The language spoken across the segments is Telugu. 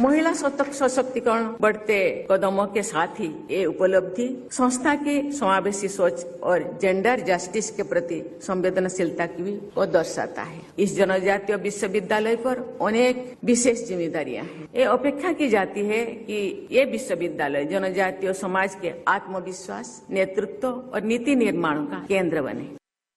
महिला सशक्तिकरण बढ़ते कदमों के साथ ही ये उपलब्धि संस्था की समावेशी सोच और जेंडर जस्टिस के प्रति संवेदनशीलता की भी को दर्शाता है इस जनजातीय विश्वविद्यालय पर अनेक विशेष जिम्मेदारियां हैं ये अपेक्षा की जाती है कि ये विश्वविद्यालय जनजातीय समाज के आत्मविश्वास नेतृत्व और नीति निर्माण का केंद्र बने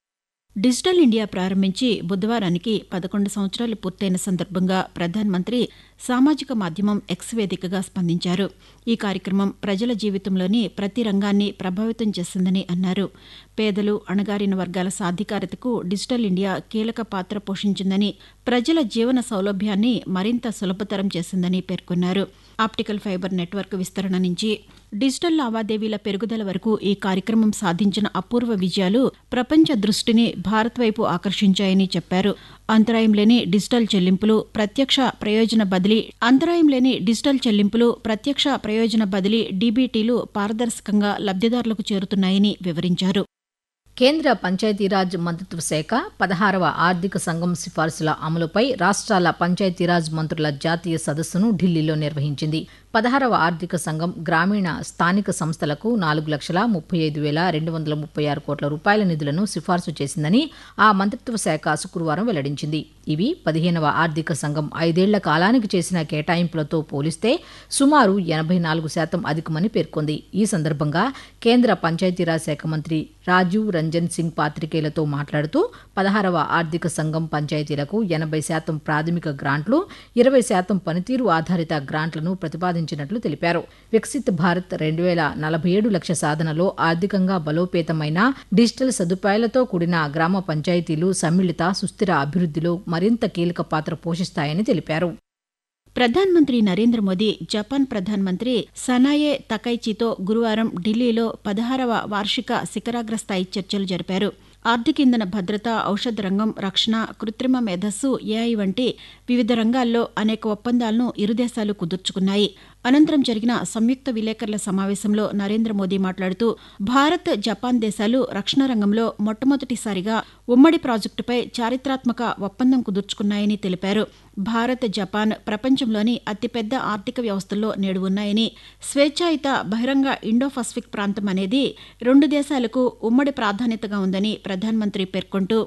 డిజిటల్ ఇండియా ప్రారంభించి బుధవారానికి పదకొండు సంవత్సరాలు పూర్తయిన సందర్భంగా ప్రధానమంత్రి సామాజిక మాధ్యమం ఎక్స్ వేదికగా స్పందించారు ఈ కార్యక్రమం ప్రజల జీవితంలోని ప్రతి రంగాన్ని ప్రభావితం చేసిందని అన్నారు పేదలు అణగారిన వర్గాల సాధికారతకు డిజిటల్ ఇండియా కీలక పాత్ర పోషించిందని ప్రజల జీవన సౌలభ్యాన్ని మరింత సులభతరం చేసిందని పేర్కొన్నారు ఆప్టికల్ ఫైబర్ నెట్వర్క్ విస్తరణ నుంచి డిజిటల్ లావాదేవీల పెరుగుదల వరకు ఈ కార్యక్రమం సాధించిన అపూర్వ విజయాలు ప్రపంచ దృష్టిని భారత్ వైపు ఆకర్షించాయని చెప్పారు అంతరాయం లేని డిజిటల్ చెల్లింపులు ప్రత్యక్ష ప్రయోజన బదిలీ అంతరాయం లేని డిజిటల్ చెల్లింపులు ప్రత్యక్ష ప్రయోజన బదిలీ డీబీటీలు పారదర్శకంగా లబ్దిదారులకు చేరుతున్నాయని వివరించారు కేంద్ర పంచాయతీరాజ్ మంత్రిత్వ శాఖ పదహారవ ఆర్థిక సంఘం సిఫార్సుల అమలుపై రాష్ట్రాల పంచాయతీరాజ్ మంత్రుల జాతీయ సదస్సును ఢిల్లీలో నిర్వహించింది పదహారవ ఆర్థిక సంఘం గ్రామీణ స్థానిక సంస్థలకు నాలుగు లక్షల ముప్పై ఐదు వేల రెండు వందల ముప్పై ఆరు కోట్ల రూపాయల నిధులను సిఫార్సు చేసిందని ఆ మంత్రిత్వ శాఖ శుక్రవారం వెల్లడించింది ఇవి పదిహేనవ ఆర్థిక సంఘం ఐదేళ్ల కాలానికి చేసిన కేటాయింపులతో పోలిస్తే సుమారు ఎనభై నాలుగు శాతం అధికమని పేర్కొంది ఈ సందర్భంగా కేంద్ర పంచాయతీరాజ్ శాఖ మంత్రి రాజీవ్ రంజన్ సింగ్ పాత్రికేయులతో మాట్లాడుతూ పదహారవ ఆర్థిక సంఘం పంచాయతీలకు ఎనభై శాతం ప్రాథమిక గ్రాంట్లు ఇరవై శాతం పనితీరు ఆధారిత గ్రాంట్లను ప్రతిపాదించినట్లు తెలిపారు వికసిత్ భారత్ రెండు వేల నలభై ఏడు లక్ష సాధనలో ఆర్థికంగా బలోపేతమైన డిజిటల్ సదుపాయాలతో కూడిన గ్రామ పంచాయతీలు సమ్మిళిత సుస్థిర అభివృద్ధిలో మరింత కీలక పాత్ర పోషిస్తాయని తెలిపారు ప్రధానమంత్రి నరేంద్ర మోదీ జపాన్ ప్రధానమంత్రి సనాయే తకైచితో గురువారం ఢిల్లీలో పదహారవ వార్షిక శిఖరాగ్ర స్థాయి చర్చలు జరిపారు ఆర్థిక ఇంధన భద్రత ఔషధ రంగం రక్షణ కృత్రిమ మేధస్సు ఏఐ వంటి వివిధ రంగాల్లో అనేక ఒప్పందాలను ఇరు దేశాలు కుదుర్చుకున్నాయి అనంతరం జరిగిన సంయుక్త విలేకరుల సమావేశంలో నరేంద్ర మోదీ మాట్లాడుతూ భారత్ జపాన్ దేశాలు రక్షణ రంగంలో మొట్టమొదటిసారిగా ఉమ్మడి ప్రాజెక్టుపై చారిత్రాత్మక ఒప్పందం కుదుర్చుకున్నాయని తెలిపారు భారత్ జపాన్ ప్రపంచంలోని అతిపెద్ద ఆర్థిక వ్యవస్థల్లో నేడు ఉన్నాయని స్వేచ్ఛాయుత బహిరంగ ఇండో పసిఫిక్ ప్రాంతం అనేది రెండు దేశాలకు ఉమ్మడి ప్రాధాన్యతగా ఉందని ప్రధానమంత్రి పేర్కొంటూ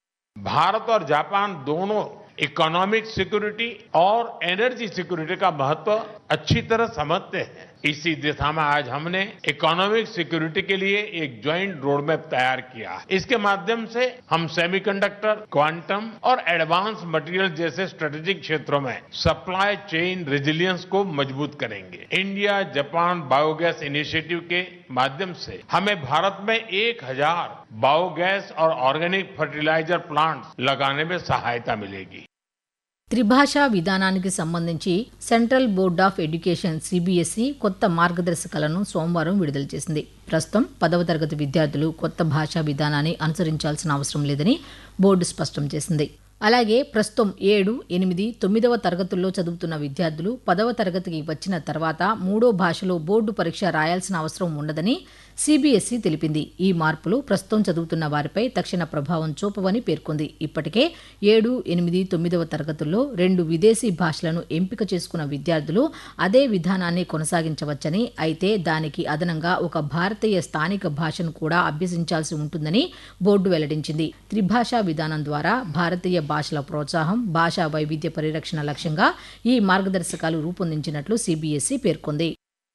भारत और जापान दोनों इकोनॉमिक सिक्योरिटी और एनर्जी सिक्योरिटी का महत्व अच्छी तरह समझते हैं इसी दिशा में आज हमने इकोनॉमिक सिक्योरिटी के लिए एक ज्वाइंट रोड मैप तैयार किया है इसके माध्यम से हम सेमीकंडक्टर क्वांटम और एडवांस मटेरियल जैसे स्ट्रेटेजिक क्षेत्रों में सप्लाई चेन रेजिलियंस को मजबूत करेंगे इंडिया जापान बायोगैस इनिशिएटिव के माध्यम से हमें भारत में एक हजार बायोगैस और ऑर्गेनिक फर्टिलाइजर प्लांट्स लगाने में सहायता मिलेगी త్రిభాషా విధానానికి సంబంధించి central board of education C B S E కొత్త మార్గదర్శకాలను సోమవారం విడుదల చేసింది ప్రస్తుతం పదవ తరగతి విద్యార్థులు కొత్త భాషా విధానాన్ని అనుసరించాల్సిన అవసరం లేదని బోర్డు స్పష్టం చేసింది అలాగే ప్రస్తుతం ఏడు ఎనిమిది తొమ్మిదవ తరగతుల్లో చదువుతున్న విద్యార్థులు పదవ తరగతికి వచ్చిన తర్వాత మూడో భాషలో బోర్డు పరీక్ష రాయాల్సిన అవసరం ఉండదని సిబిఎస్ఈ తెలిపింది ఈ మార్పులు ప్రస్తుతం చదువుతున్న వారిపై తక్షణ ప్రభావం చూపవని పేర్కొంది ఇప్పటికే ఏడు ఎనిమిది తొమ్మిదవ తరగతుల్లో రెండు విదేశీ భాషలను ఎంపిక చేసుకున్న విద్యార్థులు అదే విధానాన్ని కొనసాగించవచ్చని అయితే దానికి అదనంగా ఒక భారతీయ స్థానిక భాషను కూడా అభ్యసించాల్సి ఉంటుందని బోర్డు వెల్లడించింది త్రిభాషా విధానం ద్వారా భారతీయ భాషల ప్రోత్సాహం భాషా వైవిధ్య పరిరక్షణ లక్ష్యంగా ఈ మార్గదర్శకాలు రూపొందించినట్లు సిబిఎస్ఈ పేర్కొంది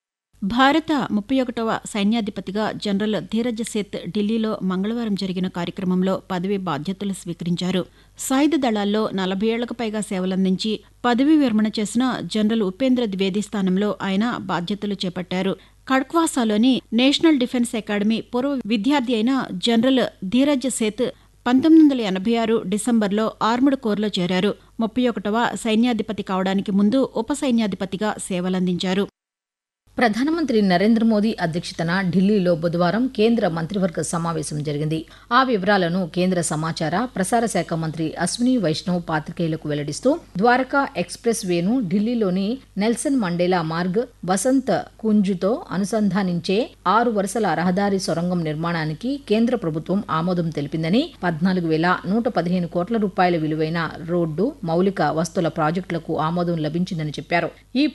భారత ముప్పై ఒకటవ సైన్యాధిపతిగా జనరల్ ధీరజ్ సేత్ ఢిల్లీలో మంగళవారం జరిగిన కార్యక్రమంలో పదవి బాధ్యతలు స్వీకరించారు సాయుధ దళాల్లో నలభై ఏళ్లకు పైగా సేవలందించి పదవీ విరమణ చేసిన జనరల్ ఉపేంద్ర ద్వివేది స్థానంలో ఆయన బాధ్యతలు చేపట్టారు కడ్క్వాసాలోని నేషనల్ డిఫెన్స్ అకాడమీ పూర్వ విద్యార్థి అయిన జనరల్ ధీరజ్ సేత్ పంతొమ్మిది వందల ఎనభై ఆరు డిసెంబర్లో ఆర్ముడ్ కోర్లో చేరారు ముప్పై ఒకటవ సైన్యాధిపతి కావడానికి ముందు ఉప సైన్యాధిపతిగా సేవలందించారు ప్రధానమంత్రి నరేంద్ర మోదీ అధ్యక్షతన ఢిల్లీలో బుధవారం కేంద్ర మంత్రివర్గ సమావేశం జరిగింది ఆ వివరాలను కేంద్ర సమాచార ప్రసార శాఖ మంత్రి అశ్విని వైష్ణవ్ పాత్రికేయులకు వెల్లడిస్తూ ద్వారకా ఎక్స్ప్రెస్ వేను ఢిల్లీలోని నెల్సన్ మండేలా మార్గ్ వసంత్ కుంజుతో అనుసంధానించే ఆరు వరుసల రహదారి సొరంగం నిర్మాణానికి కేంద్ర ప్రభుత్వం ఆమోదం తెలిపిందని పద్నాలుగు వేల నూట పదిహేను కోట్ల రూపాయల విలువైన రోడ్డు మౌలిక వస్తువుల ప్రాజెక్టులకు ఆమోదం లభించిందని చెప్పారు ఈ